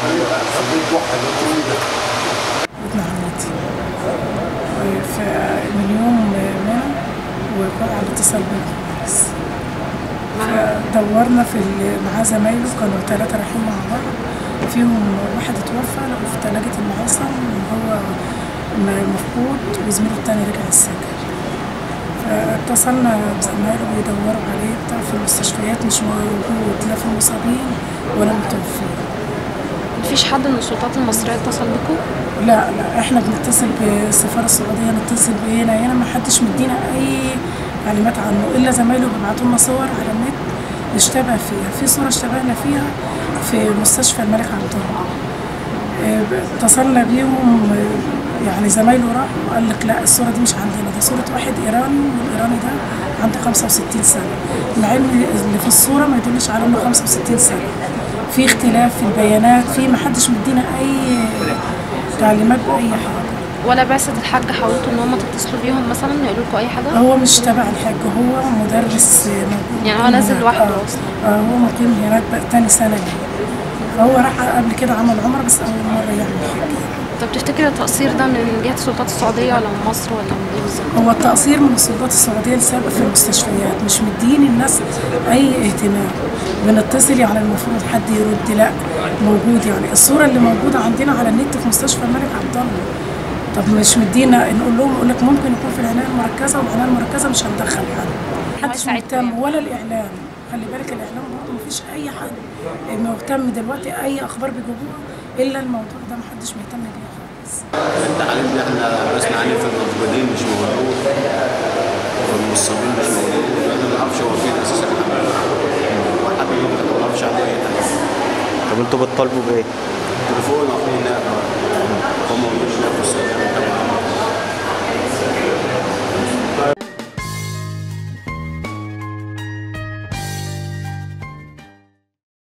ابن عمتي فمن يوم منى وكان على اتصال بالبوليس فدورنا في ال- معاه زمايله كانوا ثلاثة رايحين مع بعض فيهم واحد اتوفى لقوا في ثلاجة المعصم وهو م- مفقود وزميله التاني رجع السجن فاتصلنا بزمايله بيدوروا عليه بتاع في المستشفيات مش موجود لا في المصابين ولا متوفين مفيش حد من السلطات المصرية اتصل بكم؟ لا لا احنا بنتصل بالسفاره السعوديه نتصل بهنا هنا ما حدش مدينا اي تعليمات عنه الا زمايله بيبعتوا لنا صور على النت اشتبه فيها في صوره اشتبهنا فيها في مستشفى الملك عبد الله اه، اتصلنا بيهم اه، يعني زمايله راحوا قال لك لا الصوره دي مش عندنا ده صوره واحد ايراني والايراني ده عنده 65 سنه مع ان اللي في الصوره ما يدلش على انه 65 سنه في اختلاف في البيانات في ما حدش مدينا اي تعليمات باي حاجه ولا بعثة الحاج حاولتوا ان هم تتصلوا بيهم مثلا يقولوا لكم اي حاجة؟ هو مش تبع الحاج هو مدرس موجود يعني هو نازل هناك. لوحده آه. أصلاً. آه هو مقيم هناك بقى تاني سنه ليه فهو راح قبل كده عمل عمره بس اول مره يعمل حاجه طب تفتكر التقصير ده من جهة السلطات السعودية ولا من مصر ولا من ايه بالظبط؟ هو التقصير من السلطات السعوديه لسبب في المستشفيات مش مدين الناس اي اهتمام بنتصل يعني المفروض حد يرد لا موجود يعني الصوره اللي موجوده عندنا على النت في مستشفى الملك عبد الله طب مش مدينا نقول لهم يقول لك ممكن يكون في العنايه المركزه والعنايه المركزه مش هندخل حد محدش يساعدكم مهتم يعني. ولا الاعلام خلي بالك الاعلام برضه مفيش اي حد مهتم دلوقتي اي اخبار بيجيبوها الا الموضوع ده محدش مهتم بيه خالص التعليم اللي احنا درسنا عليه في المفقودين مش موجود والمصابين مش موجود انا ما اعرفش هو فين اساسا لحد دلوقتي ما اعرفش عنه اي حاجه طب انتوا بتطالبوا بايه؟ تليفون اخوه